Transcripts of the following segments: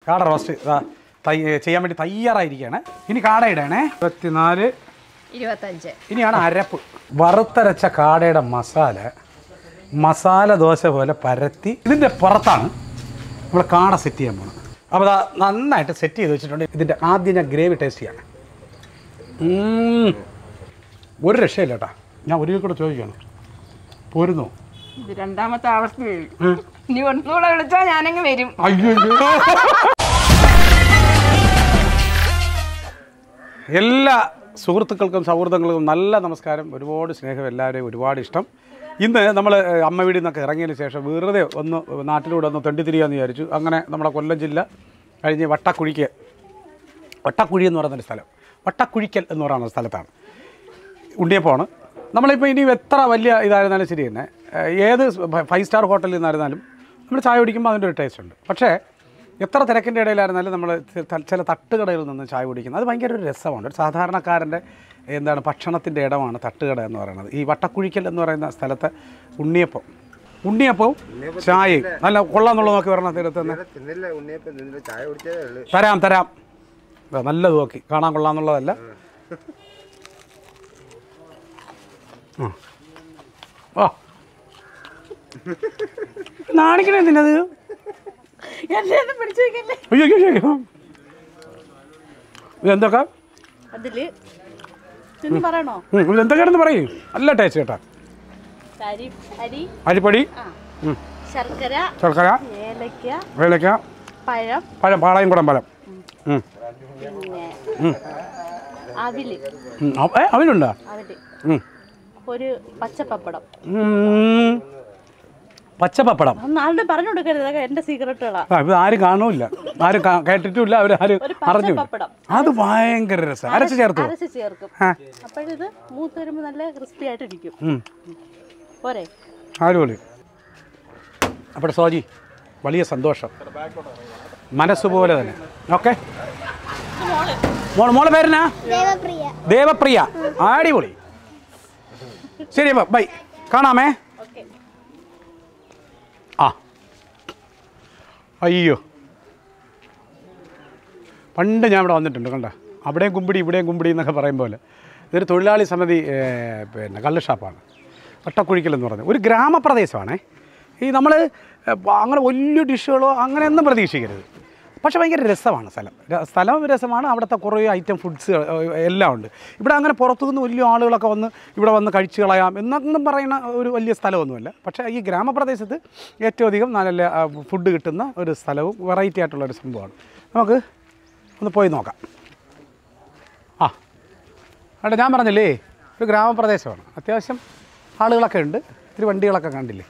കാട റോസ്റ്റ് ഇതാ തൈ ചെയ്യാൻ വേണ്ടി തയ്യാറായിരിക്കുകയാണ് ഇനി കാട ഇടണേ ഇരുപത്തിനാല് ഇരുപത്തഞ്ച് ഇനിയാണ് അരപ്പ് വറുത്തരച്ച കാടയുടെ മസാല മസാല ദോശ പോലെ പരത്തി ഇതിൻ്റെ പുറത്താണ് നമ്മൾ കാട സെറ്റ് ചെയ്യാൻ പോകുന്നത് അപ്പോൾ അതാ നന്നായിട്ട് സെറ്റ് ചെയ്ത് വെച്ചിട്ടുണ്ട് ഇതിൻ്റെ ആദ്യം ഞാൻ ഗ്രേവി ടേസ്റ്റ് ചെയ്യാണ് ഉം. ഒരു രക്ഷയില്ല കേട്ടാ ഞാൻ ഒരു കൂടെ ചോദിക്കുകയാണ് പോരുന്നു ഇത് രണ്ടാമത്തെ ആവർത്തി ഇനി ഒന്നുകൂടെ വിളിച്ചാൽ ഞാനങ്ങ് വരും അയ്യോ എല്ലാ സുഹൃത്തുക്കൾക്കും സൗഹൃദങ്ങൾക്കും നല്ല നമസ്കാരം ഒരുപാട് സ്നേഹം എല്ലാവരെയും ഒരുപാട് ഇഷ്ടം ഇന്ന് നമ്മൾ അമ്മ വീടിൽ നിന്നൊക്കെ ഇറങ്ങിയതിന് ശേഷം വെറുതെ ഒന്ന് നാട്ടിലൂടെ ഒന്ന് തെണ്ടിത്തിരിയാന്ന് വിചാരിച്ചു അങ്ങനെ നമ്മുടെ കൊല്ലം ജില്ല കഴിഞ്ഞ് വട്ടക്കുഴിക്ക് വട്ടക്കുഴി എന്ന് പറയുന്നൊരു സ്ഥലം വട്ടക്കുഴിക്കൽ എന്ന് പറയുന്ന സ്ഥലത്താണ് ഉണ്ണിയപ്പമാണ് നമ്മളിപ്പോൾ ഇനി എത്ര വലിയ ഇതായിരുന്നാലും ശരി തന്നെ ഏഹ് ഏത് ഫൈവ് സ്റ്റാർ ഹോട്ടലിൽ നിന്നായിരുന്നാലും നമ്മൾ ചായ കുടിക്കുമ്പോൾ അതിൻ്റെ ഒരു ടേസ്റ്റ് ഉണ്ട് പക്ഷേ എത്ര തിരക്കിൻ്റെ ഇടയിലായിരുന്നാലും നമ്മൾ ചില തട്ടുകടയിൽ നിന്ന് ചായ കുടിക്കുന്നത് അത് ഭയങ്കര ഒരു രസമാണ് ഒരു സാധാരണക്കാരൻ്റെ എന്താണ് ഭക്ഷണത്തിൻ്റെ ഇടമാണ് തട്ടുകട എന്ന് പറയുന്നത് ഈ വട്ടക്കുഴിക്കൽ എന്ന് പറയുന്ന സ്ഥലത്തെ ഉണ്ണിയപ്പം ഉണ്ണിയപ്പവും ചായയും നല്ല കൊള്ളാന്നുള്ളത് നോക്കി വരണം തീരത്ത് തന്നെ തിന്നില്ല ഉണ്ണിയപ്പം തിന്നില്ല ചായ കുടിച്ചതേ ഉള്ളു തരാം തരാം ദാ നല്ലത് നോക്കി കാണാൻ കൊള്ളാന്നുള്ളതല്ല ആ. ഓ നാണിക്കണേ എന്തിനത് എന്നെ പിടിച്ചു വെക്കല്ലേ അയ്യോ അയ്യോ അയ്യോ ഇതെന്തൊക്കെ അതില് തിന്ന് പറയണോ ഉം, ഇതെന്തൊക്കെയാണെന്ന് പറയും നല്ല ടേസ്റ്റ് കേട്ടാ അരി അരി അരിപ്പൊടി ആ ഉം, ശർക്കര ശർക്കര ഏലക്ക വേലക്ക പഴം പഴം പാളയം കുടം പഴം ഉം, പിന്നെ ഉം, അവില് ഉം. അ- ഏ അവനുണ്ടോ അവില് ഉം. ഒരു പച്ചപ്പപ്പടം ഉം. പച്ചപ്പപ്പടം ഒന്നും ആരുടെ പറഞ്ഞു കൊടുക്കരുത് ഇതൊക്കെ എന്റെ സീക്രട്ടുകളാ ആ ഇത് ആരും കാണൂല ആരും കാ- കേട്ടിട്ടുമില്ല അവർ ആരും ഒരു അറിഞ്ഞില്ല പച്ചപ്പപ്പടം അത് ഭയങ്കര രസം അരച്ച് ചേർത്തു അരച്ച് ചേർക്കും ആ അപ്പോഴിത് മൂത്ത് വരുമ്പോൾ നല്ല ക്രിസ്പി ആയിട്ടിരിക്കും ഉം. പോരെ അടിപൊളി അപ്പോൾ സോജി വലിയ സന്തോഷം മനസ്സുപോലെ തന്നെ ഓക്കെ മോള് മോളെ പേരെന്നാ ദേവപ്രിയ ദേവപ്രിയ അടിപൊളി ശരി അപ്പം ബൈ കാണാമേ ഓക്കെ ആ അയ്യോ പണ്ട് ഞാൻ ഇവിടെ വന്നിട്ടുണ്ട് കണ്ട അവിടെയും കുമ്പിടി ഇവിടെയും കുമ്പിടി എന്നൊക്കെ പറയും പോലെ ഇതൊരു തൊഴിലാളി സമിതി ഏ, പിന്നെ കള്ള് ഷാപ്പാണ് വട്ടക്കുഴിക്കൽ എന്ന് പറയുന്നത് ഒരു ഗ്രാമപ്രദേശമാണേ ഈ നമ്മൾ അങ്ങനെ വലിയ ഡിഷുകളോ അങ്ങനെയൊന്നും പ്രതീക്ഷിക്കരുത് പക്ഷേ ഭയങ്കര രസമാണ് സ്ഥലം ര- സ്ഥലം രസമാണ് അവിടുത്തെ കുറേ ഐറ്റം ഫുഡ്സ് എല്ലാം ഉണ്ട് ഇവിടെ അങ്ങനെ പുറത്തുനിന്ന് വലിയ ആളുകളൊക്കെ വന്ന് ഇവിടെ വന്ന് കഴിച്ചു കളയാം എന്നൊന്നും പറയുന്ന ഒരു വലിയ സ്ഥലമൊന്നുമല്ല പക്ഷേ ഈ ഗ്രാമപ്രദേശത്ത് ഏറ്റവും അധികം നല്ല ആ, ഫുഡ് കിട്ടുന്ന ഒരു സ്ഥലവും വെറൈറ്റി ആയിട്ടുള്ള ഒരു സംഭവമാണ് നമുക്ക് ഒന്ന് പോയി നോക്കാം ആ അവിടെ ഞാൻ പറഞ്ഞില്ലേ ഒരു ഗ്രാമപ്രദേശമാണ് അത്യാവശ്യം ആളുകളൊക്കെ ഉണ്ട് ഇത്തിരി വണ്ടികളൊക്കെ കണ്ടില്ലേ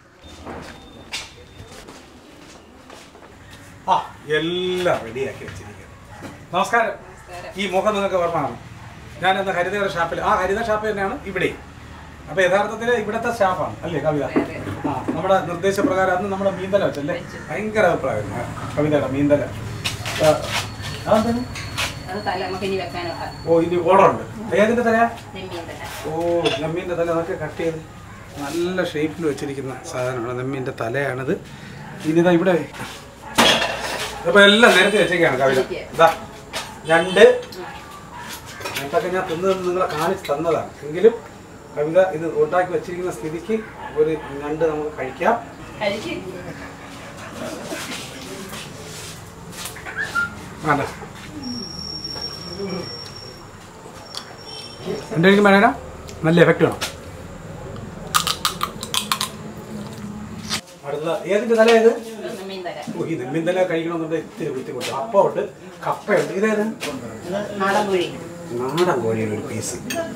ആ എല്ലാം റെഡിയാക്കി വെച്ചിരിക്കുകയാണ് നമസ്കാരം ഈ മുഖം നിങ്ങൾക്ക് ഓർമ്മയാണ് ഞാൻ എന്ന ഹരിതകര ഷാപ്പിൽ ആ ഹരിത ഷാപ്പ് തന്നെയാണ് ഇവിടെ അപ്പോൾ യഥാർത്ഥത്തിൽ ഇവിടുത്തെ സ്റ്റാഫാണ് അല്ലേ കവിത ആ നമ്മുടെ നിർദ്ദേശപ്രകാരം അന്ന് നമ്മുടെ മീന്തല വെച്ചല്ലേ ഭയങ്കര അഭിപ്രായമായിരുന്നു ആ, കവിതയുടെ മീന്തല ആ, അതെന്താണ്? അത് തല നമുക്ക് ഇനി വെക്കാനുള്ള ഓ ഇനി ഓർഡറുണ്ട് ഏതിൻ്റെ തലയാ നെമ്മീൻ തല ഓ നെമ്മീൻ്റെ തല അതൊക്കെ കട്ട് ചെയ്ത് നല്ല ഷേപ്പിൽ വെച്ചിരിക്കുന്ന സാധനമാണ് നെമ്മീൻ്റെ തലയാണിത് ഇനി ഇതാ ഇവിടെ അപ്പോൾ എല്ലാം നിരത്തി വെച്ചേക്കാണ് കവിത ഇതാ രണ്ട് ഇതൊക്കെ ഞാൻ തിന്ന് തിന്ന് നിങ്ങളെ കാണിച്ച് തന്നതാണ് എങ്കിലും കവിത ഇത് ഉണ്ടാക്കി വെച്ചിരിക്കുന്ന സ്ഥിതിക്ക് ഒരു ഞണ്ട് നമുക്ക് കഴിക്കാം കഴിക്ക് വേണ്ട എൻ്റെ എനിക്ക് വേണേടാ നല്ല എഫക്റ്റ് വേണം അടുത്ത ഏതിൻ്റെ തല ഏത് നെമ്മീൻ തല ഓ, ഈ നെമ്മിൻ തല കഴിക്കണമെന്നുണ്ടെങ്കിൽ ഇത്തിരി ബുദ്ധിമുട്ട് അപ്പമുണ്ട് കപ്പയുണ്ട് ഇതേത് നാടൻ കോഴി നാടൻ കോഴിയുടെ ഒരു പീസ്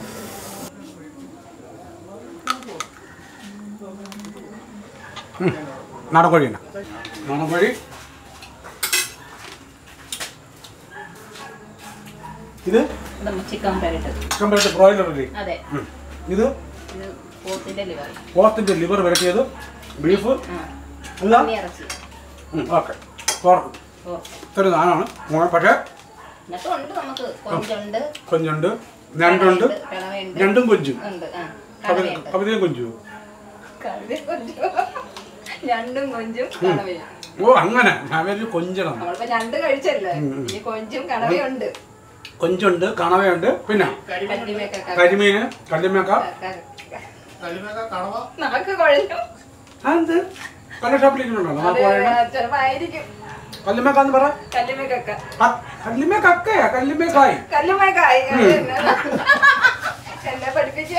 നാടൻ കോഴിയാണ് നാടൻ കോഴി ഇത് ചിക്കൻ പെരട്ട് കമ്പാരിറ്റ് ബ്രോയിലർ അല്ലേ അതെ ഉം. ഇത് ഇത് പോത്തിന്റെ ലിവർ പോത്തിന്റെ ലിവർ വരട്ടിയത് ബീഫ് ആ അല്ല ഇറച്ചി ഓക്കെ പോർക്ക് ഓ ഇതൊരു സാധനമാണ് മോനെ പക്ഷേ എന്നിട്ടും ഉണ്ട് നമുക്ക് കൊഞ്ചുണ്ട് കൊഞ്ചുണ്ട് ഞണ്ടുണ്ട് കിളവയുണ്ട് ഞണ്ടും കൊഞ്ചും ഉണ്ട് ആ കവിത കടവയുണ്ട് കവിതയും കൊഞ്ചു കവിതയും കൊഞ്ചും രണ്ടും കൊഞ്ചും കടവയും ഓ അങ്ങനെ അവര് കൊഞ്ചണം നമ്മളിപ്പോ രണ്ട് കഴിച്ചല്ലേ ഇനി കൊഞ്ചും കടവയുണ്ട് കൊഞ്ചുണ്ട് കണവയുണ്ട് പിന്നെ കല്ലിമേക്കൊക്കെ കരിമീന് കല്ലിമേക്ക നമുക്ക് കുഴഞ്ഞു അതെന്ത് കല്ല ഷോപ്പിലിരിക്കുന്നുണ്ടോ നമുക്ക് പറയണേ ചിലപ്പോ ആയിരിക്കും കല്ലിമേക്കാന്ന് പറ കല്ലിമേക്കൊക്കെ ക- കല്ലിമേക്കക്കയാ കല്ലിമേക്കായി കല്ലുമേക്കായി എന്നെ പഠിപ്പിച്ച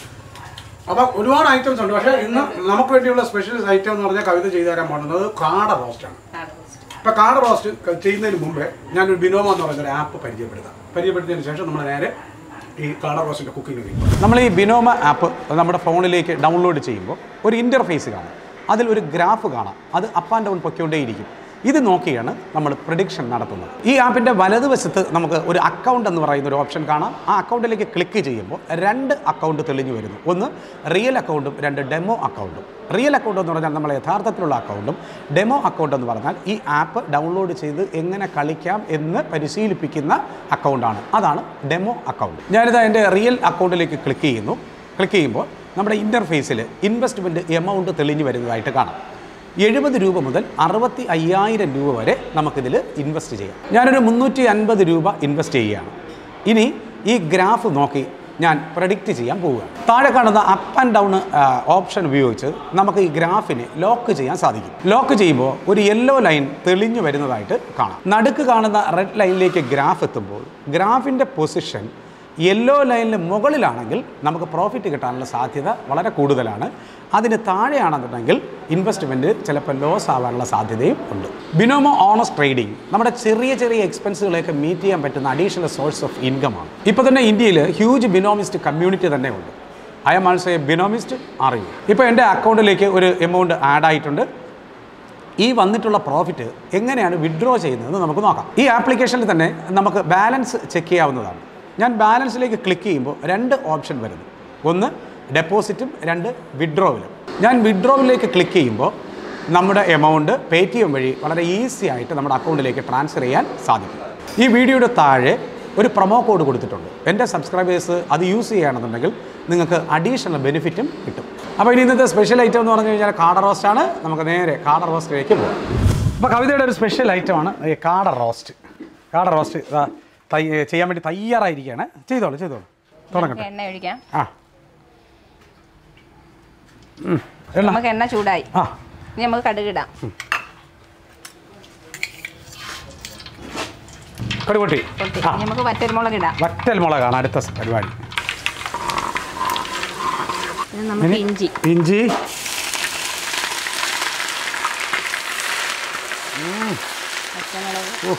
അപ്പൊ ഒരുപാട് ഐറ്റംസ് ഉണ്ട് പക്ഷേ ഇന്ന് നമുക്ക് വേണ്ടിയുള്ള സ്പെഷ്യൽ ഐറ്റം എന്ന് പറഞ്ഞാൽ കവിത ചെയ്തു തരാൻ പോകുന്നത് കാട റോസ്റ്റാണ് ഇപ്പൊ കാട റോസ്റ്റ് ക- ചെയ്യുന്നതിന് മുമ്പേ ഞാനൊരു ബിനോമ എന്ന് പറയുന്ന ഒരു ആപ്പ് പരിചയപ്പെടുത്താം പരിചയപ്പെടുത്തിയതിന് ശേഷം നമ്മൾ നേരെ ഈ കാട റോസ്റ്റിന്റെ കുക്കിംഗ് നമ്മൾ ഈ ബിനോമ ആപ്പ് നമ്മുടെ ഫോണിലേക്ക് ഡൗൺലോഡ് ചെയ്യുമ്പോൾ ഒരു ഇന്റർഫേസ് കാണാം അതിൽ ഒരു ഗ്രാഫ് കാണാം അത് അപ്പ് ആൻഡ് ഡൗൺ പൊയ്ക്കൊണ്ടേയിരിക്കും ഇത് നോക്കിയാണ് നമ്മൾ പ്രഡിക്ഷൻ നടത്തുന്നത് ഈ ആപ്പിൻ്റെ വലതുവശത്ത് നമുക്ക് ഒരു അക്കൗണ്ട് എന്ന് പറയുന്ന ഒരു ഓപ്ഷൻ കാണാം ആ അക്കൗണ്ടിലേക്ക് ക്ലിക്ക് ചെയ്യുമ്പോൾ രണ്ട് അക്കൗണ്ട് തെളിഞ്ഞു വരുന്നു ഒന്ന് റിയൽ അക്കൗണ്ടും രണ്ട് ഡെമോ അക്കൗണ്ടും റിയൽ അക്കൗണ്ട് എന്ന് പറഞ്ഞാൽ നമ്മളെ യഥാർത്ഥത്തിലുള്ള അക്കൗണ്ടും ഡെമോ അക്കൗണ്ട് എന്ന് പറഞ്ഞാൽ ഈ ആപ്പ് ഡൗൺലോഡ് ചെയ്ത് എങ്ങനെ കളിക്കാം എന്ന് പരിശീലിപ്പിക്കുന്ന അക്കൗണ്ടാണ് അതാണ് ഡെമോ അക്കൗണ്ട് ഞാനിത് എൻ്റെ റിയൽ അക്കൗണ്ടിലേക്ക് ക്ലിക്ക് ചെയ്യുന്നു ക്ലിക്ക് ചെയ്യുമ്പോൾ നമ്മുടെ ഇൻ്റർഫേസിൽ ഇൻവെസ്റ്റ്മെൻറ്റ് എമൗണ്ട് തെളിഞ്ഞു വരുന്നതായിട്ട് കാണാം എഴുപത് രൂപ മുതൽ അറുപത്തി അയ്യായിരം രൂപ വരെ നമുക്കിതിൽ ഇൻവെസ്റ്റ് ചെയ്യാം ഞാനൊരു മുന്നൂറ്റി അൻപത് രൂപ ഇൻവെസ്റ്റ് ചെയ്യുകയാണ് ഇനി ഈ ഗ്രാഫ് നോക്കി ഞാൻ പ്രഡിക്റ്റ് ചെയ്യാൻ പോവുകയാണ് താഴെ കാണുന്ന അപ്പ് ആൻഡ് ഡൗൺ ഓപ്ഷൻ ഉപയോഗിച്ച് നമുക്ക് ഈ ഗ്രാഫിനെ ലോക്ക് ചെയ്യാൻ സാധിക്കും ലോക്ക് ചെയ്യുമ്പോൾ ഒരു യെല്ലോ ലൈൻ തെളിഞ്ഞു വരുന്നതായിട്ട് കാണാം നടുക്ക് കാണുന്ന റെഡ് ലൈനിലേക്ക് ഗ്രാഫ് എത്തുമ്പോൾ ഗ്രാഫിൻ്റെ പൊസിഷൻ യെല്ലോ ലൈനിന് മുകളിലാണെങ്കിൽ നമുക്ക് പ്രോഫിറ്റ് കിട്ടാനുള്ള സാധ്യത വളരെ കൂടുതലാണ് അതിന് താഴെയാണെന്നുണ്ടെങ്കിൽ ഇൻവെസ്റ്റ്മെൻറ്റ് ചിലപ്പോൾ ലോസ് ആവാനുള്ള സാധ്യതയും ഉണ്ട് ബിനോമോ ഓണസ് ട്രേഡിംഗ് നമ്മുടെ ചെറിയ ചെറിയ എക്സ്പെൻസുകളെയൊക്കെ മീറ്റ് ചെയ്യാൻ പറ്റുന്ന അഡീഷണൽ സോഴ്സ് ഓഫ് ഇൻകമാണ് ഇപ്പോൾ തന്നെ ഇന്ത്യയിൽ ഹ്യൂജ് ബിനോമിസ്റ്റ് കമ്മ്യൂണിറ്റി തന്നെ ഉണ്ട് ഐ എം ആൾസോ എ ബിനോമിസ്റ്റ് അറിയൂ ഇപ്പോൾ എൻ്റെ അക്കൗണ്ടിലേക്ക് ഒരു എമൗണ്ട് ആഡ് ആയിട്ടുണ്ട് ഈ വന്നിട്ടുള്ള പ്രോഫിറ്റ് എങ്ങനെയാണ് വിഡ്രോ ചെയ്യുന്നതെന്ന് നമുക്ക് നോക്കാം ഈ ആപ്ലിക്കേഷനിൽ തന്നെ നമുക്ക് ബാലൻസ് ചെക്ക് ചെയ്യാവുന്നതാണ് ഞാൻ ബാലൻസിലേക്ക് ക്ലിക്ക് ചെയ്യുമ്പോൾ രണ്ട് ഓപ്ഷൻ വരുന്നു ഒന്ന് ഡെപ്പോസിറ്റും രണ്ട് വിഡ്രോവിലും ഞാൻ വിഡ്രോവിലേക്ക് ക്ലിക്ക് ചെയ്യുമ്പോൾ നമ്മുടെ എമൗണ്ട് പേ ടി എം വഴി വളരെ ഈസി ആയിട്ട് നമ്മുടെ അക്കൗണ്ടിലേക്ക് ട്രാൻസ്ഫർ ചെയ്യാൻ സാധിക്കും ഈ വീഡിയോയുടെ താഴെ ഒരു പ്രൊമോ കോഡ് കൊടുത്തിട്ടുണ്ട് എൻ്റെ സബ്സ്ക്രൈബേഴ്സ് അത് യൂസ് ചെയ്യുകയാണെന്നുണ്ടെങ്കിൽ നിങ്ങൾക്ക് അഡീഷണൽ ബെനിഫിറ്റും കിട്ടും അപ്പോൾ ഇനി ഇന്നത്തെ സ്പെഷ്യൽ ഐറ്റം എന്ന് പറഞ്ഞു കഴിഞ്ഞാൽ കാട റോസ്റ്റാണ് നമുക്ക് നേരെ കാട റോസ്റ്റിലേക്ക് പോകാം അപ്പോൾ കവിതയുടെ ഒരു സ്പെഷ്യൽ ഐറ്റമാണ് ഈ കാട റോസ്റ്റ് കാട റോസ്റ്റ് ഇതാ തൈ ചെയ്യാൻ വേണ്ടി തയ്യാറായിരിക്കുകയാണ് ചെയ്തോളൂ ചെയ്തോളൂ തുടങ്ങട്ടെ എണ്ണ ഒഴിക്കാം ആ ഉം. എണ്ണ നമുക്ക് എണ്ണ ചൂടായി ആ ഇനി നമുക്ക് കടുകിടാം കടുകൊട്ടി പൊട്ടി ആ ഇനി നമുക്ക് വറ്റൽമുളക് ഇടാം വറ്റൽ മുളകാണ് അടുത്ത സ് പരിപാടി ഇനി നമുക്ക് ഇഞ്ചി ഇഞ്ചി പച്ചമുളക് ഓ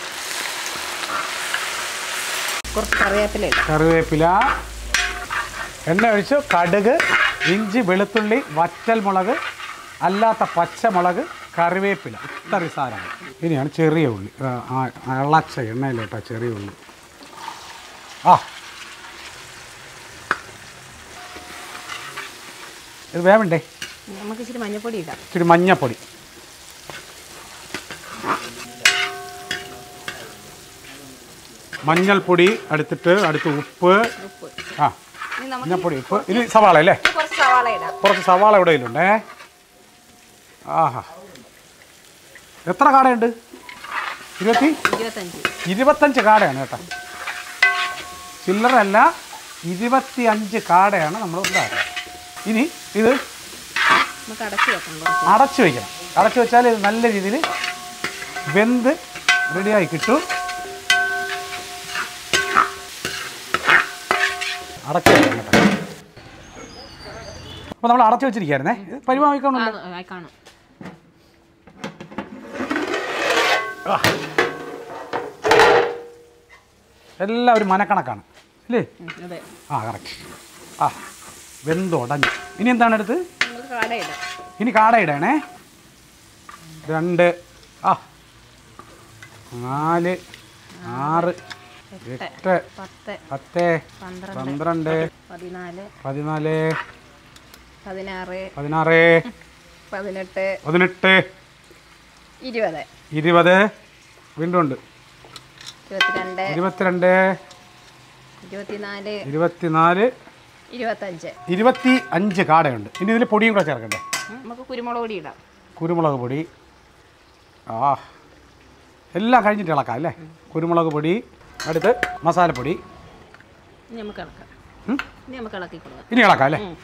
കുറച്ച് കറിവേപ്പില ഇടാം കറിവേപ്പില എണ്ണ ഒഴിച്ചു കടുക് ഇഞ്ചി വെളുത്തുള്ളി വറ്റൽ മുളക് അല്ലാത്ത പച്ചമുളക് കറിവേപ്പില ഇത്ര സാധനമാണ് ഇനിയാണ് ചെറിയ ഉള്ളി ആ, ആ ഇളച്ച എണ്ണയിലോട്ടാ ചെറിയ ഉള്ളി ആ ഇത് വേവണ്ടേ നമുക്ക് ഇച്ചിരി മഞ്ഞൾപ്പൊടി ഇടാം ഇച്ചിരി മഞ്ഞപ്പൊടി മഞ്ഞൾപ്പൊടി അടുത്തിട്ട് അടുത്ത് ഉപ്പ് ഉപ്പ് ആ ഇനി നമുക്ക് മഞ്ഞൾപ്പൊടി ഉപ്പ് ഇനി സവാള അല്ലേ കുറച്ച് സവാള ഇടാം കുറച്ച് സവാള ഇവിടെ ഇതിലുണ്ടേ ആഹാ എത്ര കാടയുണ്ട് ഇരുപത്തി ഇരുപത്തഞ്ച് ഇരുപത്തഞ്ച് കാടയാണ് കേട്ടോ ചില്ലറല്ല ഇരുപത്തി അഞ്ച് കാടയാണ് നമ്മൾ ഉണ്ടാക്കുന്നത് ഇനി ഇത് നമുക്ക് അടച്ചു വെക്കാം കുറച്ച് അടച്ചു വയ്ക്കണം അടച്ചു വെച്ചാൽ ഇത് നല്ല രീതിയിൽ വെന്ത് റെഡിയായി കിട്ടും അടച്ചു വെക്കണം കേട്ടോ അപ്പോൾ നമ്മൾ അടച്ചു വെച്ചിരിക്കുകയായിരുന്നേ ഇത് പരിമാവിക്കണമല്ലോ ആ, ആ, കാണും എല്ലാം ഒരു മനക്കണക്കാണ് അല്ലേ ഉം, അതെ ആ കറക്റ്റ് ആ വെന്തുടഞ്ഞു ഇനി എന്താണ് അടുത്ത് നമുക്ക് കാട ഇടാം ഇനി കാട ഇടണേ രണ്ട് ആ നാല് ആറ് എട്ട് പത്ത് പത്ത് പന്ത്രണ്ട് പന്ത്രണ്ട് പതിനാല് പതിനാല് പതിനാറ് പതിനാറ് പതിനെട്ട് പതിനെട്ട് ഇരുപത് ഇരുപത് വീണ്ടും ഉണ്ട് ഇരുപത്തിരണ്ട് ഇരുപത്തിരണ്ട് ഇരുപത്തിനാല് ഇരുപത്തിനാല് ഇരുപത്തഞ്ച് ഇരുപത്തി അഞ്ച് കാടയുണ്ട് ഇനി ഇതിൽ പൊടിയും കൂടെ ചേർക്കണ്ടേ ഉം, നമുക്ക് കുരുമുളക് പൊടി ഇടാം കുരുമുളക് പൊടി ആ എല്ലാം കഴിഞ്ഞിട്ട് ഇളക്കാം അല്ലേ കുരുമുളക് പൊടി അടുത്ത് മസാലപ്പൊടി ഇനി നമുക്ക് ഇളക്കാം ഉം? ഇനി നമുക്ക് ഇളക്കി കൊടുക്കാം ഇനി ഇളക്കാം അല്ലേ ഉം.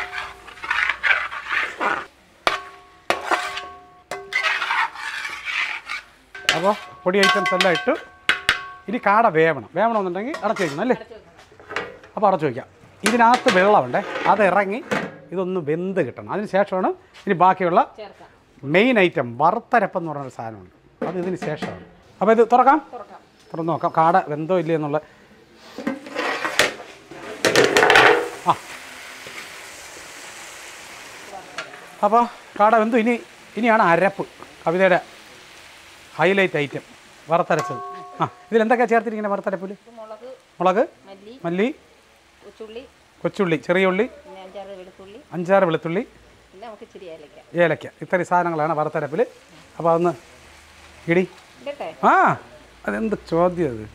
അപ്പോൾ പൊടി ഐറ്റംസ് എല്ലാം ഇട്ട് ഇനി കാട വേവണം വേവണമെന്നുണ്ടെങ്കിൽ അടച്ചു വയ്ക്കണം അല്ലേ അപ്പോൾ അടച്ചു വയ്ക്കാം ഇതിനകത്ത് വെള്ളമുണ്ടേ അത് ഇറങ്ങി ഇതൊന്ന് വെന്ത് കിട്ടണം അതിന് ശേഷമാണ് ഇനി ബാക്കിയുള്ള ചേർക്കാം മെയിൻ ഐറ്റം വറുത്തരപ്പം എന്ന് പറഞ്ഞൊരു സാധനമുണ്ട് അത് ഇതിന് ശേഷമാണ് അപ്പോൾ ഇത് തുറക്കാം തുറന്ന് നോക്കാം കാട വെന്തോ ഇല്ലേ എന്നുള്ള ആ അപ്പോൾ കാട വെന്തു ഇനി ഇനിയാണ് അരപ്പ് കവിതയുടെ ഹൈലൈറ്റ് ഐറ്റം വറുത്തരച്ചത് ആ ഇതിലെന്തൊക്കെയാണ് ചേർത്തിരിക്കുന്നത് വറുത്തരപ്പിൽ മുളക് മുളക് മല്ലി മല്ലി ഉച്ചുള്ളി കൊച്ചുള്ളി ചെറിയ ഉള്ളി പിന്നെ അഞ്ചാറ് വെളുത്തുള്ളി അഞ്ചാറ് വെളുത്തുള്ളി പിന്നെ നമുക്ക് ഇച്ചിരി ഏലക്കാം ഏലക്ക ഇത്രയും സാധനങ്ങളാണ് വറുത്തരപ്പിൽ അപ്പോൾ അതൊന്ന് ഇടി ഇടട്ടെ ആ അതെന്ത് ചോദ്യം അത്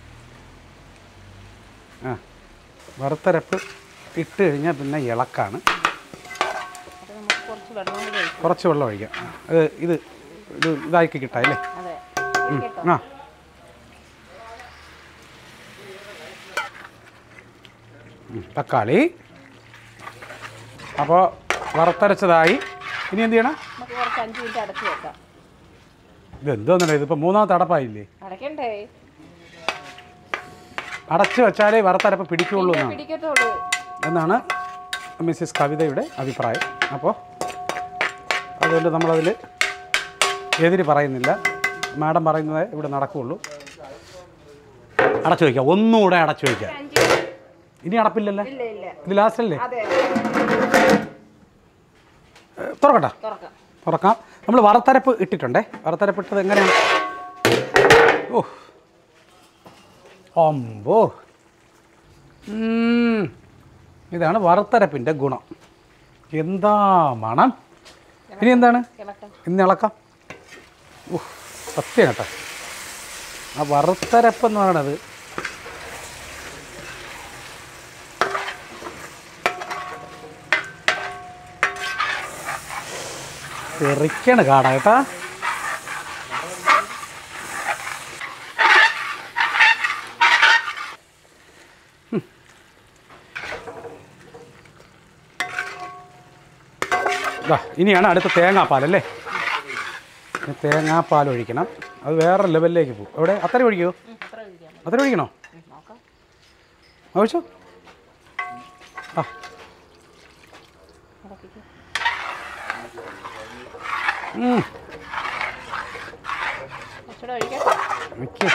ആ വറുത്തരപ്പ് ഇട്ട് കഴിഞ്ഞാൽ പിന്നെ ഇളക്കാണ് അത് നമുക്ക് കുറച്ച് വെള്ളം കൂടി ഒഴിക്കും കുറച്ച് വെള്ളം ഒഴിക്കാം അത് ഇത് ഇത് ഇതാക്കി കിട്ടാം അല്ലേ അതെ ഉം. കേട്ടോ ആ ഉം, തക്കാളി അപ്പോൾ വറുത്തരച്ചതായി ഇനി എന്ത് ചെയ്യണം നമുക്ക് കുറച്ച് അഞ്ച് മിനിറ്റ് അടച്ച് വെക്കാം ഇത് എന്തോന്നല്ലേ ഇതിപ്പോൾ മൂന്നാമത്തെ അടപ്പായില്ലേ അടയ്ക്കണ്ടേ അടച്ച് വെച്ചാലേ വറുത്തരപ്പ് പിടിക്കുകയുള്ളൂ എന്നാണ് പിടിക്കത്തുള്ളൂ എന്നാണ് മിസ്സിസ് കവിതയുടെ അഭിപ്രായം അപ്പോൾ അതുകൊണ്ട് നമ്മളതിൽ എതിര് പറയുന്നില്ല മാഡം പറയുന്നത് ഇവിടെ നടക്കുകയുള്ളൂ അടച്ചു വയ്ക്കാം ഒന്നുകൂടെ അടച്ചു വയ്ക്കാം അഞ്ച് മിനിറ്റ് ഇനി അടപ്പില്ലല്ലേ ഇല്ല ഇല്ല ഇത് ലാസ്റ്റ് അല്ലേ അതെ ഏ, തുറക്കട്ടെ തുറക്കാം തുറക്കാം നമ്മൾ വറുത്തരപ്പ് ഇട്ടിട്ടുണ്ടേ വറുത്തരപ്പ് ഇട്ടത് എങ്ങനെയാണ് ഓ അമ്പോ ഉം. ഇതാണ് വറുത്തരപ്പിൻ്റെ ഗുണം എന്താ മണം ഇനി എന്താണ് ഇളക്കാം ഇന്ന് ഇളക്കാം ഓ സത്യം കേട്ടോ ആ വറുത്തരപ്പ് എന്ന് പറയണത് തെറിക്കാണ് കാട കേട്ടാ ഉം. ദാ, ഇനിയാണ് അടുത്ത തേങ്ങാപ്പാലല്ലേ ഇനി തേങ്ങാപ്പാൽ ഒഴിക്കണം അത് വേറെ ലെവലിലേക്ക് പോകും എവിടെ അത്ര ഒഴിക്കുമോ ഉം, അത്ര ഒഴിക്കാം അത്ര ഒഴിക്കണോ ഉം, നോക്കാം ഒഴിച്ചോ ആ ഇളക്കിക്കോ. ഉം. കുറച്ചുകൂടെ ഒഴിക്കട്ടെ മിക്ക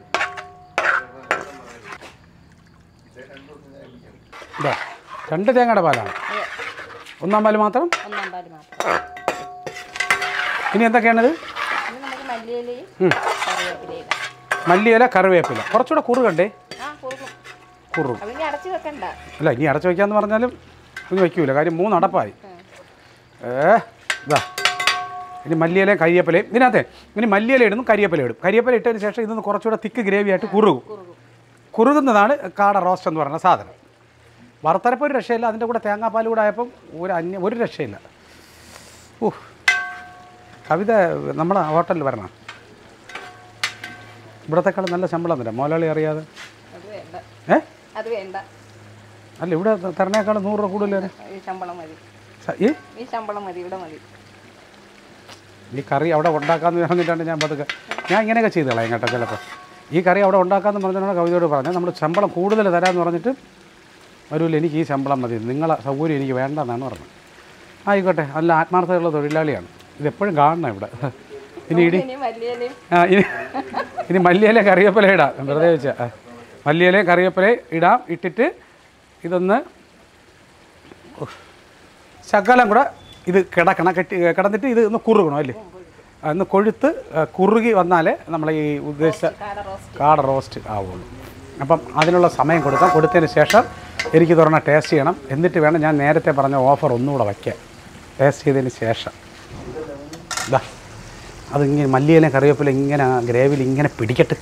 ഇതാ രണ്ട് തേങ്ങയുടെ പാലാണ് അതെ ഒന്നാം പാല് മാത്രം ഒന്നാം പാല് മാത്രം ഇനി എന്തൊക്കെയാണിത് ഇനി നമുക്ക് മല്ലിയിലയും ഉം. കറിവേപ്പിലയും മല്ലിയില കറിവേപ്പില കുറച്ചുകൂടെ കുറുകണ്ടേ ആ കുറുക്കും കുറും അതിനി അടച്ച് വെക്കണ്ട അല്ല ഇനി അടച്ചു വയ്ക്കാന്ന് പറഞ്ഞാലും ഇനി വയ്ക്കൂല കാര്യം മൂന്ന് അടപ്പായി ഏ ഇതാ ഇനി മല്ലിയിലയും കരിയേപ്പിലയും ഇതിനകത്തെ ഇനി മല്ലിയില ഇടുന്നു കരിയേപ്പില ഇടും കരിയേപ്പില ഇട്ടതിന് ശേഷം ഇതൊന്ന് കുറച്ചുകൂടെ തിക്ക് ഗ്രേവി ആയിട്ട് കുറുകും കുറുകും കുറുകുന്നതാണ് കാട റോസ്റ്റ് എന്ന് പറയുന്ന സാധനം വറുത്തരപ്പ് ഒരു രക്ഷയില്ല അതിൻ്റെ കൂടെ തേങ്ങാപ്പാൽ കൂടെ ആയപ്പം ഒരു അന്യ ഒരു രക്ഷയില്ല ഊ കവിത നമ്മളെ ഹോട്ടലിൽ വരണം ഇവിടത്തെക്കാളും നല്ല ശമ്പളം തരാം മോലാളി അറിയാതെ അത് വേണ്ട ഏ അത് വേണ്ട അല്ല ഇവിടെ തരണേക്കാളും നൂറ് രൂപ കൂടുതൽ തരാം. ഈ ശമ്പളം മതി സ- ഈ ഈ ശമ്പളം മതി ഇവിടെ മതി ഈ കറി അവിടെ ഉണ്ടാക്കാമെന്ന് പറഞ്ഞിട്ടാണ് ഞാൻ പതുക്കെ ഞാൻ ഇങ്ങനെയൊക്കെ ചെയ്ത് കളയാം കേട്ടോ ചിലപ്പോൾ ഈ കറി അവിടെ ഉണ്ടാക്കാമെന്ന് പറഞ്ഞാണ് കവിതയോട് പറഞ്ഞത് നമ്മൾ ശമ്പളം കൂടുതൽ തരാമെന്ന് പറഞ്ഞിട്ട് വരൂല്ല എനിക്ക് ഈ ശമ്പളം മതി നിങ്ങളെ സൗകര്യം എനിക്ക് വേണ്ടെന്നാണ് പറഞ്ഞത് ആയിക്കോട്ടെ നല്ല ആത്മാർത്ഥതയുള്ള തൊഴിലാളിയാണ് ഇതെപ്പോഴും കാണണം ഇവിടെ ഇനി ഇടി ഇനി മല്ലിയിലയും ആ ഇനി ഇനി മല്ലിയില കറിവേപ്പില ഇടാം ഞാൻ വെറുതെ വെച്ചാൽ മല്ലിയില കറിവേപ്പില ഇടാം ഇട്ടിട്ട് ഇതൊന്ന് ഉഫ്. ശകലം കൂടെ ഇത് കിടക്കണം കെട്ടി കിടന്നിട്ട് ഇത് ഒന്ന് കുറുകണം അല്ലേ ആ, ഒന്ന് കൊഴുത്ത് ആ, കുറുകി വന്നാലേ നമ്മൾ ഈ ഉദ്ദേശിച്ച കാട റോസ്റ്റ് കാട റോസ്റ്റ് ആവുള്ളൂ അപ്പം അതിനുള്ള സമയം കൊടുക്കാം കൊടുത്തതിന് ശേഷം എനിക്ക് തുറന്ന ടേസ്റ്റ് ചെയ്യണം എന്നിട്ട് വേണം ഞാൻ നേരത്തെ പറഞ്ഞ ഓഫർ ഒന്നുകൂടെ വയ്ക്കാൻ ടേസ്റ്റ് ചെയ്തതിന് ശേഷം ഇതാ അതിങ്ങനെ മല്ലിയിലും കറിവേപ്പില ഇങ്ങനെ ഗ്രേവിയിൽ ഇങ്ങനെ പിടിക്കട്ടെ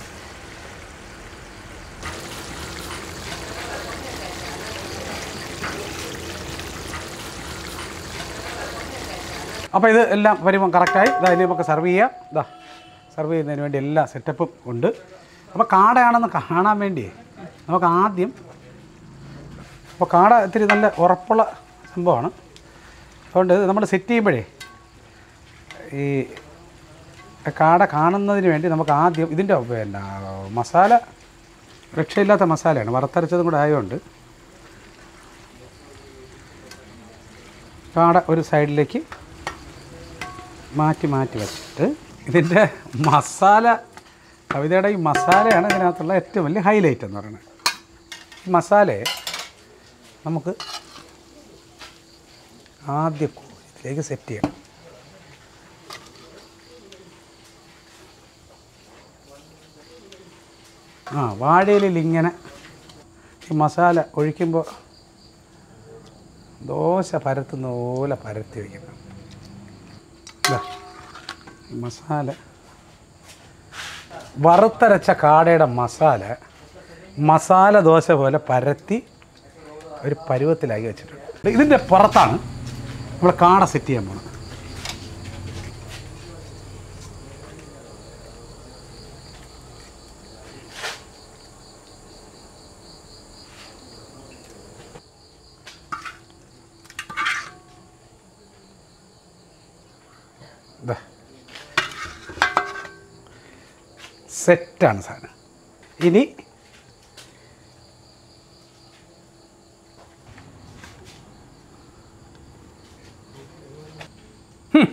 അപ്പോൾ ഇത് എല്ലാം വരുമ്പം കറക്റ്റായി ഇതാ ഇനി നമുക്ക് സെർവ് ചെയ്യാം ഇതാ സെർവ് ചെയ്യുന്നതിന് വേണ്ടി എല്ലാ സെറ്റപ്പും ഉണ്ട് അപ്പോൾ കാടയാണെന്ന് കാണാൻ വേണ്ടി നമുക്ക് ആദ്യം അപ്പോൾ കാട ഇത്തിരി നല്ല ഉറപ്പുള്ള സംഭവമാണ് അതുകൊണ്ട് നമ്മൾ സെറ്റ് ചെയ്യുമ്പോഴേ ഈ കാട കാണുന്നതിന് വേണ്ടി നമുക്ക് ആദ്യം ഇതിൻ്റെ പിന്നെ മസാല രക്ഷയില്ലാത്ത മസാലയാണ് വറുത്തരച്ചതും കൂടെ ആയതുകൊണ്ട് കാട ഒരു സൈഡിലേക്ക് മാറ്റി മാറ്റി വെച്ചിട്ട് ഇതിൻ്റെ മസാല കവിതയുടെ ഈ മസാലയാണ് ഇതിനകത്തുള്ള ഏറ്റവും വലിയ ഹൈലൈറ്റ് എന്ന് പറയുന്നത് ഈ മസാലയെ നമുക്ക് ആദ്യം ഇതിലേക്ക് സെറ്റ് ചെയ്യണം ആ വാഴയിലിൽ ഇങ്ങനെ ഈ മസാല ഒഴിക്കുമ്പോൾ ദോശ പരത്തുന്ന പോലെ പരത്തി വയ്ക്കണം ഇതാ ഈ മസാല വറുത്തരച്ച കാടയുടെ മസാല മസാല ദോശ പോലെ പരത്തി ഒരു പരുവത്തിലാക്കി വെച്ചിട്ടുണ്ട് ഇതിൻ്റെ പുറത്താണ് നമ്മൾ കാട സെറ്റ് ചെയ്യാൻ പോണത് ഇതാ സെറ്റാണ് സാധനം ഇനി ഹും.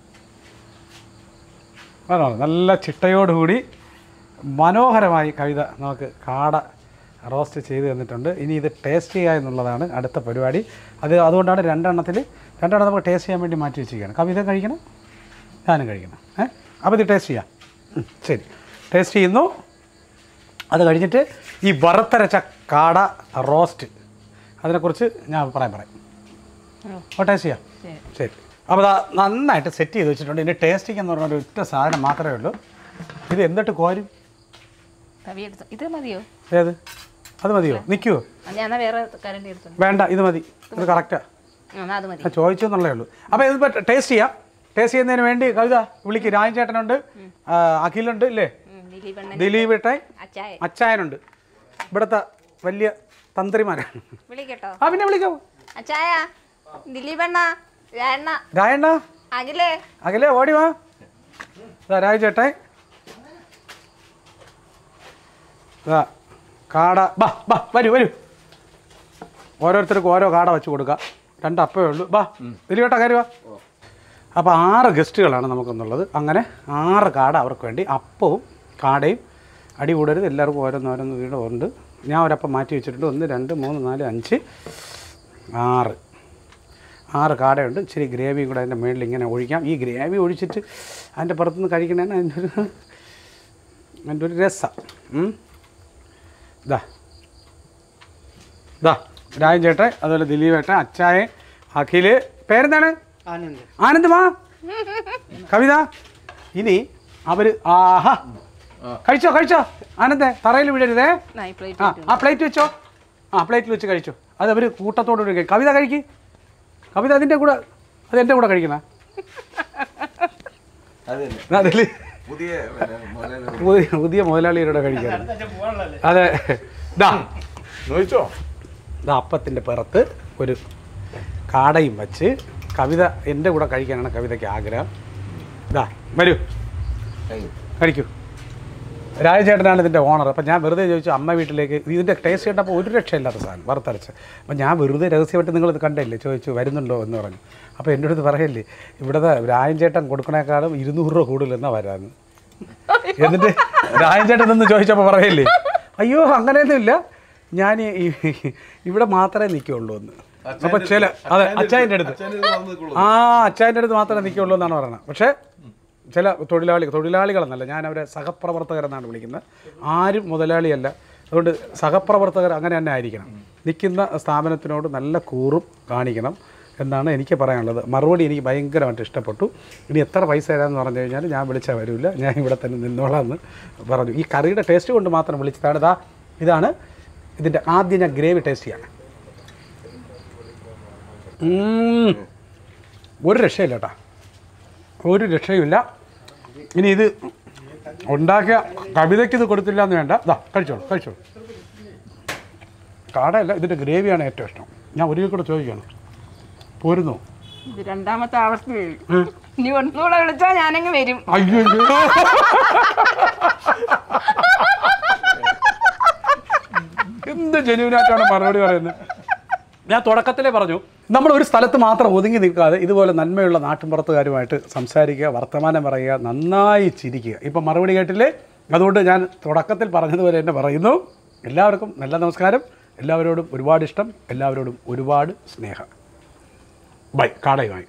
അതാണ് നല്ല ചിട്ടയോടുകൂടി മനോഹരമായി കവിത നമുക്ക് കാട റോസ്റ്റ് ചെയ്ത് തന്നിട്ടുണ്ട് ഇനി ഇത് ടേസ്റ്റ് ചെയ്യുക എന്നുള്ളതാണ് അടുത്ത പരിപാടി അത് അതുകൊണ്ടാണ് രണ്ടെണ്ണത്തിൽ രണ്ടെണ്ണം നമുക്ക് ടേസ്റ്റ് ചെയ്യാൻ വേണ്ടി മാറ്റി വെച്ചിരിക്കുകയാണ് കവിത കഴിക്കണം ഞാനും കഴിക്കണം ഏ അപ്പോൾ ഇത് ടേസ്റ്റ് ചെയ്യാം ഉം, ശരി ടേസ്റ്റ് ചെയ്യുന്നു അത് കഴിഞ്ഞിട്ട് ഈ വറുത്തരച്ച കാട റോസ്റ്റ് അതിനെക്കുറിച്ച് ഞാൻ അഭിപ്രായം പറയും അപ്പോൾ ടേസ്റ്റ് ചെയ്യാം ശരി. ശരി അപ്പോൾ അതാ നന്നായിട്ട് സെറ്റ് ചെയ്ത് വെച്ചിട്ടുണ്ട് ഇനി ടേസ്റ്റിംഗ് എന്ന് പറഞ്ഞ ഒരു ഒറ്റ സാധനം മാത്രമേ ഉള്ളൂ ഇത് എന്നിട്ട് കോരും തവി എടുത്തു ഇത് മതിയോ ഏത് അത് മതിയോ നിൽക്കുമോ ആ, ഞാൻ എന്നാ വേറെ കരണ്ടി എടുത്തു വേണ്ട ഇത് മതി ഇത് കറക്റ്റാ എന്നാ അത് മതി ഞാൻ ചോദിച്ചു എന്നുള്ളേ ഉള്ളൂ അപ്പോൾ ഇതിപ്പോൾ ടേസ്റ്റ് ചെയ്യാം ടേസ്റ്റ് ചെയ്യുന്നതിന് വേണ്ടി കവിത വിളിക്ക് രാജൻ ചേട്ടനുണ്ട് ആ, അഖിലുണ്ട് ഇല്ലേ ഉം, ദിലീപണ്ണൻ ദിലീപ് ഏട്ടൻ അച്ചായ അച്ചായനുണ്ട് ഇവിടുത്തെ വലിയ തന്ത്രിമാരാണ് വിളിക്കട്ടോ ആ പിന്നെ വിളിക്കാം അച്ചായ ദിലീപണ്ണ രായണ്ണ രായണ്ണ അഖിലേ അകലെ ഓടി വാ ഇതാ രാജ് ചേട്ടൻ ഇതാ കാട ബാ ബാ വരൂ വരൂ ഓരോരുത്തർക്കും ഓരോ കാട വെച്ച് കൊടുക്കാം രണ്ട് അപ്പേ ഉള്ളൂ ബാ ദിലീപേട്ട കയറി വാ അപ്പോൾ ആറ് ഗസ്റ്റുകളാണ് നമുക്കെന്നുള്ളത് അങ്ങനെ ആറ് കാട അവർക്ക് വേണ്ടി അപ്പവും കാടയും അടി കൂടരുത് എല്ലാവർക്കും ഓരോന്നോരോന്ന് വീട് ഉണ്ട് ഞാൻ ഒരപ്പം മാറ്റി വെച്ചിട്ടുണ്ട് ഒന്ന് രണ്ട് മൂന്ന് നാല് അഞ്ച് ആറ് ആറ് കാടയുണ്ട് ഇച്ചിരി ഗ്രേവിയും കൂടെ അതിൻ്റെ മുകളിൽ ഇങ്ങനെ ഒഴിക്കാം ഈ ഗ്രേവി ഒഴിച്ചിട്ട് അതിൻ്റെ പുറത്തുനിന്ന് കഴിക്കണേന് അതിൻ്റെ ഒരു അതിൻ്റെ ഒരു രസം ഉം. ഇതാ ഇതാ രാജൻ ചേട്ടൻ അതുപോലെ ദിലീപ് ഏട്ടൻ അച്ചായൻ അഖില് പേരെന്താണ് ആനന്ദ് ആനന്ദ് വാ കവിത ഇനി അവർ ആഹാ കഴിച്ചോ കഴിച്ചോ ആനന്ദേ തറയിൽ വീഴരുതേ നാ ഈ പ്ലേറ്റ് ആ ആ പ്ലേറ്റ് വെച്ചോ ആ പ്ലേറ്റിൽ വെച്ച് കഴിച്ചു അത് അവർ കൂട്ടത്തോടു കൂടി കഴിക്കും കവിത കഴിക്ക് കവിത അതിൻ്റെ കൂടെ അത് എൻ്റെ കൂടെ കഴിക്കണ അത് തന്നെ അതിൽ പുതിയ പിന്നെ മുതലാളി പുതിയ പുതിയ മുതലാളിയുടെ കഴിക്കാൻ അതെ ഇതാ നോയിച്ചോ ഇതാ അപ്പത്തിൻ്റെ പുറത്ത് ഒരു കാടയും വച്ച് കവിത എൻ്റെ കൂടെ കഴിക്കാനാണ് കവിതയ്ക്ക് ആഗ്രഹം ഇതാ വരൂ കഴിക്കൂ രാജചേട്ടനാണ് ഇതിൻ്റെ ഓണർ അപ്പം ഞാൻ വെറുതെ ചോദിച്ചു അമ്മ വീട്ടിലേക്ക് ഇതിൻ്റെ ടേസ്റ്റ് കേട്ടപ്പോൾ ഒരു രക്ഷയില്ലാത്ത സാധനം വറുത്തരച്ച് അപ്പം ഞാൻ വെറുതെ രഹസ്യമായിട്ട് നിങ്ങളിത് കണ്ടല്ലേ ചോദിച്ചു വരുന്നുണ്ടോ എന്ന് പറഞ്ഞു അപ്പോൾ എൻ്റെ അടുത്ത് പറയല്ലേ ഇവിടുത്തെ രാജൻചേട്ടൻ കൊടുക്കണേക്കാളും ഇരുന്നൂറ് രൂപ കൂടുതലെന്നാണ് വരാന്ന് എന്നിട്ട് രാജൻചേട്ടൻ നിന്ന് ചോദിച്ചപ്പോൾ പറയല്ലേ അയ്യോ അങ്ങനെയൊന്നുമില്ല ഞാൻ ഈ ഇവിടെ മാത്രമേ നിൽക്കുള്ളൂ എന്ന് അപ്പോൾ ചില അതെ അച്ചായൻ്റെ അടുത്ത് ആ അച്ചായൻ്റെ അടുത്ത് മാത്രമേ നിൽക്കുള്ളൂ എന്നാണ് പറയുന്നത് പക്ഷേ ചില തൊഴിലാളി തൊഴിലാളികളെന്നല്ല ഞാൻ അവരെ സഹപ്രവർത്തകരെന്നാണ് വിളിക്കുന്നത് ആരും മുതലാളിയല്ല അതുകൊണ്ട് സഹപ്രവർത്തകർ അങ്ങനെ തന്നെ ആയിരിക്കണം നിൽക്കുന്ന സ്ഥാപനത്തിനോട് നല്ല കൂറും കാണിക്കണം എന്നാണ് എനിക്ക് പറയാനുള്ളത് മറുപടി എനിക്ക് ഭയങ്കരമായിട്ട് ഇഷ്ടപ്പെട്ടു ഇനി എത്ര പൈസ തരാമെന്ന് പറഞ്ഞു കഴിഞ്ഞാൽ ഞാൻ വിളിച്ചാൽ വരില്ല ഞാൻ ഇവിടെ തന്നെ നിന്നോളാം എന്ന് പറഞ്ഞു ഈ കറിയുടെ ടേസ്റ്റ് കൊണ്ട് മാത്രം വിളിച്ചതാണ് ഇതാ ഇതാണ് ഇതിൻ്റെ ആദ്യം ഞാൻ ഗ്രേവി ടേസ്റ്റ് ചെയ്യാണ് ഉം. ഒരു രക്ഷയില്ല കേട്ടോ ഒരു രക്ഷയുമില്ല ഇനി ഇത് ഉണ്ടാക്കിയ കവിതയ്ക്ക് ഇത് കൊടുത്തില്ല എന്ന് വേണ്ട ഇതാ കഴിച്ചോളൂ കഴിച്ചോളൂ കാടയല്ല ഇതിൻ്റെ ഗ്രേവിയാണ് ഏറ്റവും ഇഷ്ടം ഞാൻ ഒരു കൂടെ ചോദിക്കുകയാണ് പോരുന്നു ഇത് രണ്ടാമത്തെ ആവർത്തി ഇനി ഒന്നുകൂടെ വിളിച്ചാൽ ഞാനങ്ങ് വരും അയ്യോ അയ്യോ. എന്ത് ജനുവിനായിട്ടാണ് മറുപടി പറയുന്നത് ഞാൻ തുടക്കത്തിലേ പറഞ്ഞു നമ്മൾ ഒരു സ്ഥലത്ത് മാത്രം ഒതുങ്ങി നിൽക്കാതെ ഇതുപോലെ നന്മയുള്ള നാട്ടിൻപുറത്തുകാരുമായിട്ട് സംസാരിക്കുക വർത്തമാനം പറയുക നന്നായി ചിരിക്കുക ഇപ്പം മറുപടി കേട്ടില്ലേ അതുകൊണ്ട് ഞാൻ തുടക്കത്തിൽ പറഞ്ഞതുപോലെ തന്നെ പറയുന്നു എല്ലാവർക്കും നല്ല നമസ്കാരം എല്ലാവരോടും ഒരുപാട് ഇഷ്ടം എല്ലാവരോടും ഒരുപാട് സ്നേഹം ബൈ കാടയുമായി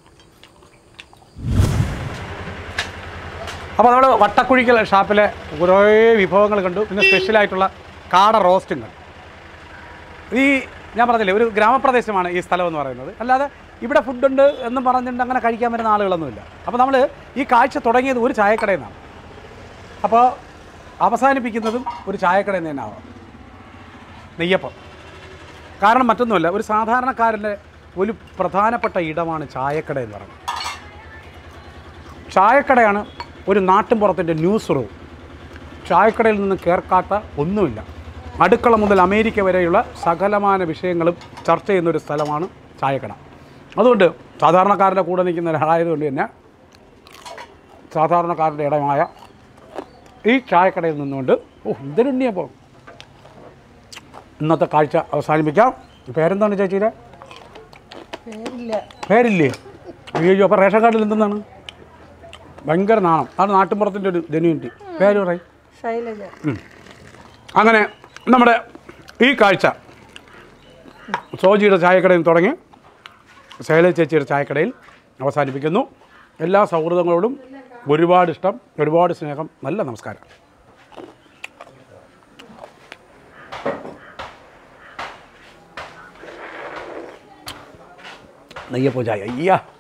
അപ്പോൾ നമ്മൾ വട്ടക്കുഴിക്കൽ ഷാപ്പിലെ കുറേ വിഭവങ്ങൾ കണ്ടു പിന്നെ സ്പെഷ്യലായിട്ടുള്ള കാട റോസ്റ്റും കണ്ടു ഈ ഞാൻ പറഞ്ഞില്ലേ ഒരു ഗ്രാമപ്രദേശമാണ് ഈ സ്ഥലം എന്ന് പറയുന്നത് അല്ലാതെ ഇവിടെ ഫുഡുണ്ട് എന്നും പറഞ്ഞിട്ട് അങ്ങനെ കഴിക്കാൻ വരുന്ന ആളുകളൊന്നുമില്ല അപ്പോൾ നമ്മൾ ഈ കാഴ്ച തുടങ്ങിയത് ഒരു ചായക്കടയിൽ നിന്നാണ് അപ്പോൾ അവസാനിപ്പിക്കുന്നതും ഒരു ചായക്കടയിൽ നിന്ന് തന്നെ ആവാം നെയ്യപ്പം കാരണം മറ്റൊന്നുമല്ല ഒരു സാധാരണക്കാരൻ്റെ ഒരു പ്രധാനപ്പെട്ട ഇടമാണ് ചായക്കട എന്ന് പറയുന്നത് ചായക്കടയാണ് ഒരു നാട്ടിൻപുറത്തിൻ്റെ ന്യൂസ് റൂം ചായക്കടയിൽ നിന്ന് കേൾക്കാത്ത ഒന്നുമില്ല അടുക്കള മുതൽ അമേരിക്ക വരെയുള്ള സകലമാന വിഷയങ്ങളും ചർച്ച ചെയ്യുന്ന ഒരു സ്ഥലമാണ് ചായക്കട അതുകൊണ്ട് സാധാരണക്കാരൻ്റെ കൂടെ നിൽക്കുന്ന ഒരാളായതുകൊണ്ട് തന്നെ സാധാരണക്കാരൻ്റെ ഇടമായ ഈ ചായക്കടയിൽ നിന്നുകൊണ്ട് ഓ എന്തൊരുണ്ണിയപ്പോൾ ഇന്നത്തെ കാഴ്ച അവസാനിപ്പിക്കാം പേരെന്താണ് ചേച്ചിയുടെ പേരില്ലേ അയ്യോ അപ്പോൾ റേഷൻ കാർഡിൽ എന്തെന്നാണ് ഭയങ്കര നാണം അതാണ് നാട്ടിൻപുറത്തിൻ്റെ ഒരു ജെന്യൂനിറ്റി പേര് പറയും ശൈലജ അങ്ങനെ നമ്മുടെ ഈ കാഴ്ച സോജിയുടെ ചായക്കടയിൽ നിന്ന് തുടങ്ങി ശൈലജ ചേച്ചിയുടെ ചായക്കടയിൽ അവസാനിപ്പിക്കുന്നു എല്ലാ സൗഹൃദങ്ങളോടും ഒരുപാട് ഇഷ്ടം ഒരുപാട് സ്നേഹം നല്ല നമസ്കാരം നെയ്യപ്പോ ചായ അയ്യാ